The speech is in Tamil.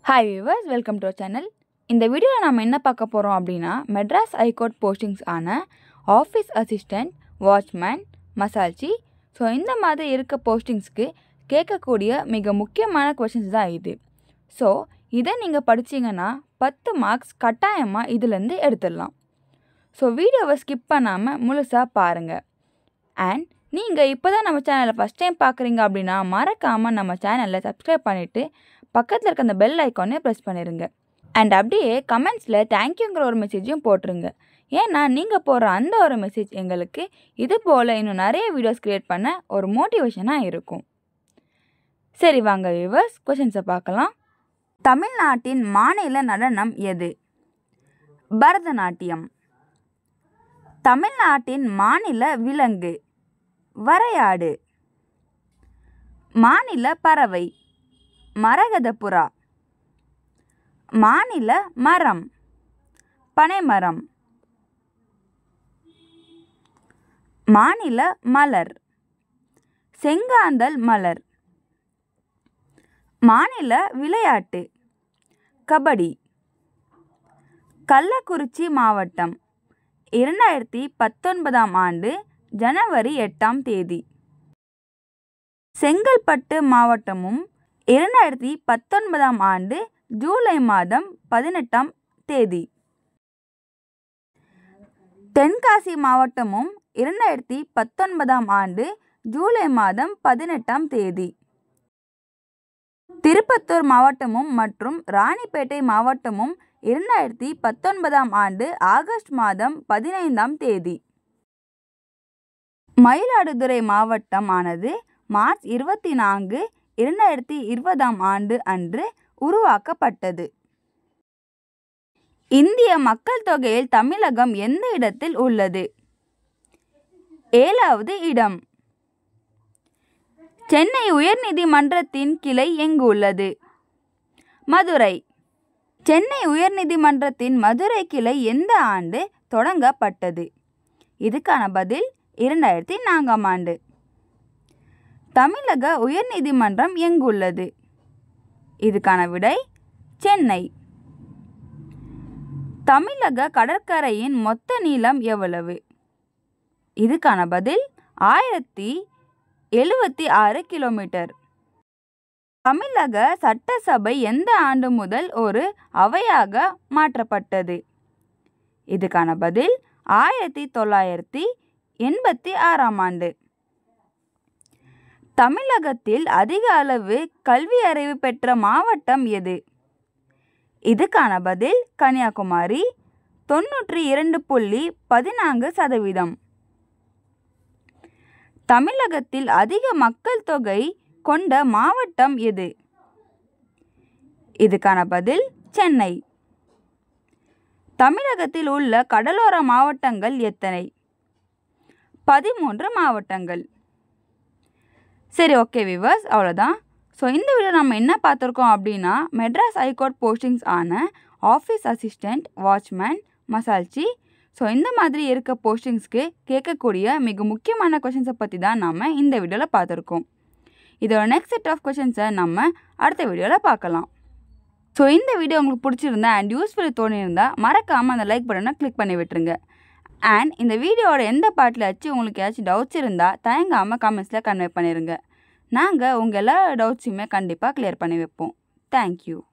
hi viewers welcome to channel இந்த வீடியோவில் நம்ம என்ன பார்க்க போகிறோம் அப்படின்னா மெட்ராஸ் ஹைகோர்ட் போஸ்டிங்ஸ் ஆன office assistant watchman masalchi so இந்த மாதிரி இருக்க போஸ்டிங்ஸ்க்கு கேட்கக்கூடிய மிக முக்கியமான கொஷின்ஸ் தான் இது ஸோ இதை நீங்கள் படிச்சீங்கன்னா பத்து மார்க்ஸ் கட்டாயமாக இதுலேருந்து எடுத்துடலாம் ஸோ வீடியோவை ஸ்கிப் பண்ணாமல் முழுசாக பாருங்கள் அண்ட் நீங்கள் இப்போ தான் நம்ம சேனலை ஃபஸ்ட் டைம் பார்க்குறீங்க அப்படின்னா மறக்காமல் நம்ம சேனலை சப்ஸ்கிரைப் பண்ணிவிட்டு பக்கத்தில் இருக்க அந்த பெல் ஐக்கானே ப்ரெஸ் பண்ணிடுங்க அண்ட் அப்படியே கமெண்ட்ஸில் தேங்க்யூங்கிற ஒரு மெசேஜும் போட்டுருங்க ஏன்னா நீங்கள் போடுற அந்த ஒரு மெசேஜ் எங்களுக்கு இது போல் இன்னும் நிறைய வீடியோஸ் க்ரியேட் பண்ண ஒரு மோட்டிவேஷனாக இருக்கும் சரி வாங்க வியூவர்ஸ் கொஷின்ஸை பார்க்கலாம் தமிழ்நாட்டின் மாநில நடனம் எது பரதநாட்டியம் தமிழ்நாட்டின் மாநில விலங்கு வரையாடு மாநில பறவை மரகதப்புறா மாநில மரம் பனைமரம் மாநில மலர் செங்காந்தல் மலர் மாநில விளையாட்டு கபடி கள்ளக்குறிச்சி மாவட்டம் இரண்டாயிரத்தி பத்தொன்பதாம் ஆண்டு ஜனவரி எட்டாம் தேதி செங்கல்பட்டு மாவட்டமும் இரண்டாயிரத்தி பத்தொன்பதாம் ஆண்டு ஜூலை மாதம் பதினெட்டாம் தேதி தென்காசி மாவட்டமும் இரண்டாயிரத்தி பத்தொன்பதாம் ஆண்டு ஜூலை மாதம் பதினெட்டாம் தேதி திருப்பத்தூர் மாவட்டமும் மற்றும் ராணிப்பேட்டை மாவட்டமும் இரண்டாயிரத்தி பத்தொன்பதாம் ஆண்டு ஆகஸ்ட் மாதம் பதினைந்தாம் தேதி மயிலாடுதுறை மாவட்டம் ஆனது மார்ச் இருபத்தி நான்கு இரண்டாயிரத்தி இருபதாம் ஆண்டு அன்று உருவாக்கப்பட்டது இந்திய மக்கள் தொகையில் தமிழகம் எந்த இடத்தில் உள்ளது ஏழாவது இடம் சென்னை உயர்நீதிமன்றத்தின் கிளை எங்கு உள்ளது மதுரை சென்னை உயர்நீதிமன்றத்தின் மதுரை கிளை எந்த ஆண்டு தொடங்கப்பட்டது இதுக்கான பதில் இரண்டாயிரத்தி நான்காம் ஆண்டு தமிழக உயர்நீதிமன்றம் எங்குள்ளது இதுக்கான விடை சென்னை தமிழக கடற்கரையின் மொத்த நீளம் எவ்வளவு இதுக்கான பதில் ஆயிரத்தி எழுபத்தி ஆறு கிலோமீட்டர் தமிழக சட்டசபை எந்த ஆண்டு முதல் ஒரு அவையாக மாற்றப்பட்டது இதுக்கான பதில் ஆயிரத்தி தொள்ளாயிரத்தி எண்பத்தி ஆறாம் ஆண்டு தமிழகத்தில் அதிக அளவு கல்வி அறிவு பெற்ற மாவட்டம் எது இதுக்கான பதில் கன்னியாகுமரி தொன்னூற்றி இரண்டு புள்ளி பதினான்கு சதவீதம் தமிழகத்தில் அதிக மக்கள் தொகை கொண்ட மாவட்டம் எது இதுக்கான பதில் சென்னை தமிழகத்தில் உள்ள கடலோர மாவட்டங்கள் எத்தனை பதிமூன்று மாவட்டங்கள் சரி ஓகே விவர்ஸ் அவ்வளோதான் ஸோ இந்த வீடியோ நம்ம என்ன பார்த்துருக்கோம் அப்படின்னா மெட்ராஸ் ஹைகோர்ட் போஸ்டிங்ஸ் ஆன office assistant watchman masalchi so இந்த மாதிரி இருக்க போஸ்டிங்ஸ்க்கு கேட்கக்கூடிய மிக முக்கியமான கொஷின்ஸை பற்றி தான் நம்ம இந்த வீடியோவில் பார்த்துருக்கோம் இதோட நெக்ஸ்ட் செட் ஆஃப் கொஷின்ஸை நம்ம அடுத்த வீடியோவில் பார்க்கலாம் ஸோ இந்த வீடியோ உங்களுக்கு பிடிச்சிருந்தா அண்ட் யூஸ்ஃபுல் தோணியிருந்தா மறக்காமல் அந்த லைக் பட்டனை கிளிக் பண்ணி விட்டுருங்க அண்ட் இந்த வீடியோவோட எந்த பாட்டில் ஆச்சு உங்களுக்கு ஏதாச்சும் டவுட்ஸ் இருந்தால் தயங்காமல் கமெண்ட்ஸில் கன்வே பண்ணிடுங்க நாங்கள் உங்கள் எல்லா டவுட்ஸுமே கண்டிப்பாக கிளியர் பண்ணி வைப்போம் தேங்க்யூ